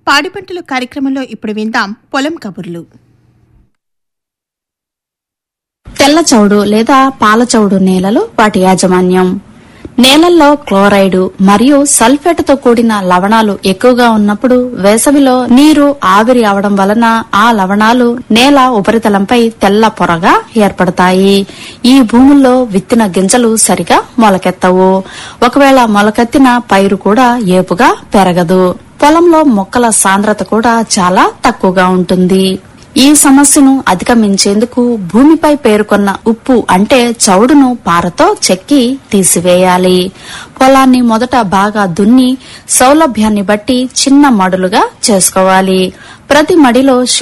పాడి పంటలు కార్యక్రమంలో ఇప్పుడు విందాం పొలం కబుర్లు తెల్ల చౌడు లేదా పాల చౌడు నేలలు వాటి యాజమాన్యం నేలల్లో క్లోరైడ్ మరియు సల్ఫేట్తో కూడిన లవణాలు ఎక్కువగా ఉన్నప్పుడు వేసవిలో నీరు ఆవిరి అవడం వలన ఆ లవణాలు నేల ఉపరితలంపై తెల్ల పొరగా ఏర్పడతాయి ఈ భూముల్లో విత్తిన గింజలు సరిగా మొలకెత్తవు ఒకవేళ మొలకెత్తిన పైరు కూడా ఏపుగా పెరగదు పొలంలో మొక్కల సాంద్రత కూడా చాలా తక్కువగా ఉంటుంది ఈ సమస్యను అధిగమించేందుకు భూమిపై పేరుకొన్న ఉప్పు అంటే చౌడును పారతో చెక్కి తీసివేయాలి పొలాన్ని మొదట బాగా దున్ని సౌలభ్యాన్ని బట్టి చిన్న మడులుగా చేసుకోవాలి ప్రతి మడిలో